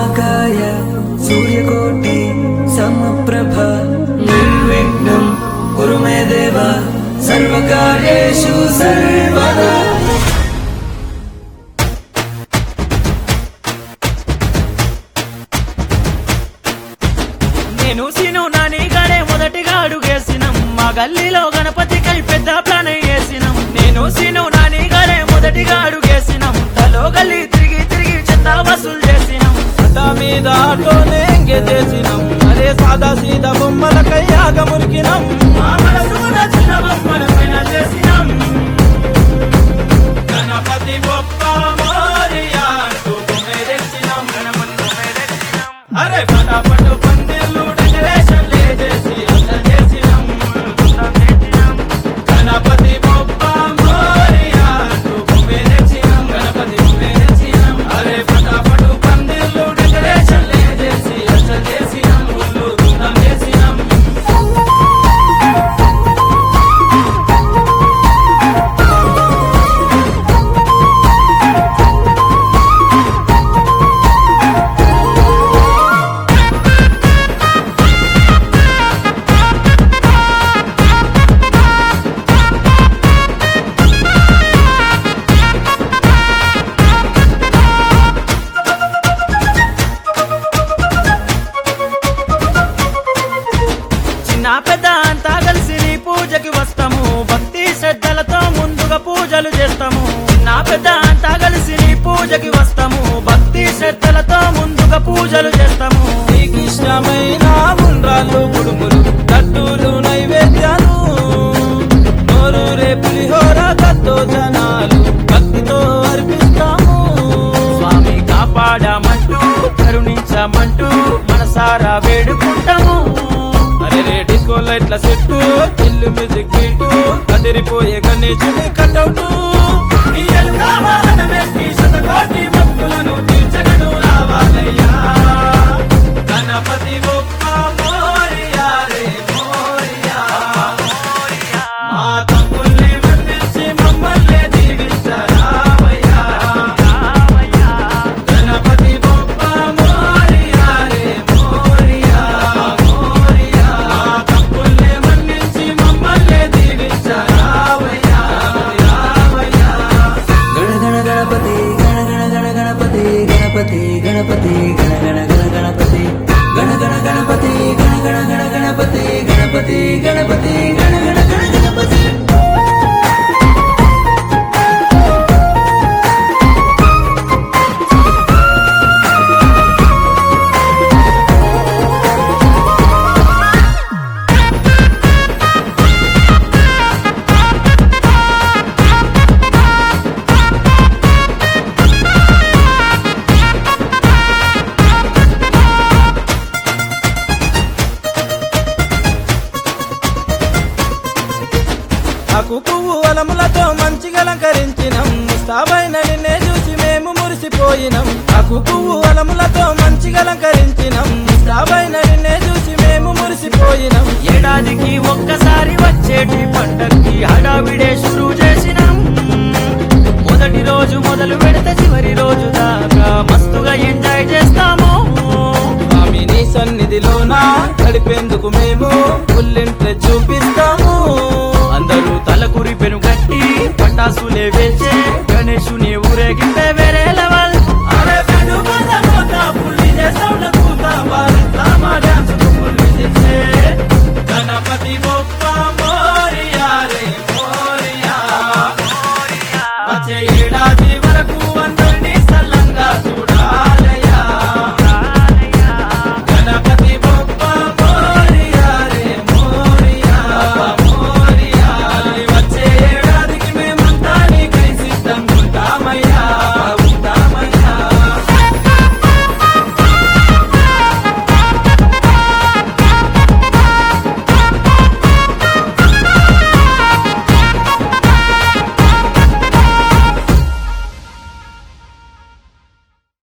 వక్రతుండమహాకాయ సూర్యకోటి సమప్రభ నిర్విఘ్నం కురు మే దేవ సర్వకార్యేషు సర్వదా నేను సీను నాని గడే మొదటిగా అడుగేసినం మా గల్లీలో గణపతికై పెద్ద ప్లాన్ వేసినం నేను సీను నాని గడే మొదటిగా అడుగేసినం తలో గల్లీ తిరిగి తిరిగి చెత్త వసూలు చేసినం అడ్డా మీద ఆటోనే ఎంగే చేసినాం అరే సాదా సీదా బొమ్మలకై ఆగ మురికినాం మా మనసుకు నచ్చిన బొమ్మల పైన చేసినం గణపతి బొప్ప మోరియా అంటూ బొమ్మే తెచ్చినాం. అరే ఫటాఫట్ పందిర్లు డెకరేషన్ చేసి అందం చేసినాం గణపతి బొప్ప మోరియా అంటూ బొమ్మే తెచ్చినాం గణపతి బొమ్మే తెచ్చినాం అరే ఫటాఫట్ పందిర్లు డెకరేషన్ చేసి అందం చేసినాం ఊళ్ళు ధూమ్ధాం చేసినాం చిన్న పెద్ద అంతా కలిసి నీ పూజకి వస్తాము భక్తి శ్రద్ధలతో ముందుగా పూజలు చేస్తాము చిన్న పెద్ద అంతా కలిసి నీ పూజకి వస్తాము భక్తి శ్రద్ధలతో ముందుగా పూజలు చేస్తాము నీకిష్టమైన ఉండ్రాళ్ళు గుడుములు లడ్డూలు నైవేద్యాలు నోరూరే పులిహోర తత్తో జనాలు భక్తితో అర్పిస్తాము స్వామి కాపాడమంటూ కరుణించమంటూ మనసారా వేడుకుంటాము అరే రే డిస్కో లైట్ల సెట్టు ఇల్లు మ్యూజిక్ బీటు కదిరిపోయే గణేశుని కటౌటు భక్తులను తీర్చగను రావాలయ్యా గణపతి గొప్ప మోరియా రే మోరియా మా తమ్ముల్ని వందించి మమ్మల్ని దీవించరావయ్యా గణపతి గొప్ప మోరియా రే మోరియా మోరియా మా తమ్ముల్ని వందించి మమ్మల్ని దీవించరావయ్యా రావయ్యా గణ గణ గణపతి గణ గణ గణ గణపతి గణపతి గణపతి గణ గణ గణ గణపతి గణ గణ గణపతి గణ గణ గణ గణపతి గణపతి గణపతి గణ గణ గణ గణపతి ఆకు పువ్వు అలములతో మంచిగా అలంకరించినం ముస్తాబైన నిన్నే చూసి మేము మురిసిపోయినం ఆకు పువ్వు అలములతో మంచిగా అలంకరించినం ముస్తాబైన నిన్నే చూసి మేము మురిసిపోయినం ఏడాదికి ఒక్కసారి వచ్చేటి పండక్కి హడావిడే షురు చేసినాం మొదటి రోజు మొదలు పెడితే చివరి రోజు దాకా మస్తుగా ఎంజాయ్ చేస్తాము స్వామి నీ సన్నిధిలోన గడిపేందుకు మేము పుల్లింట్లే చూపిస్తాము అందరూ తలకురి పెను గట్టి పటాసులే వేచే గణేశుని ఊరేగింపే వేరే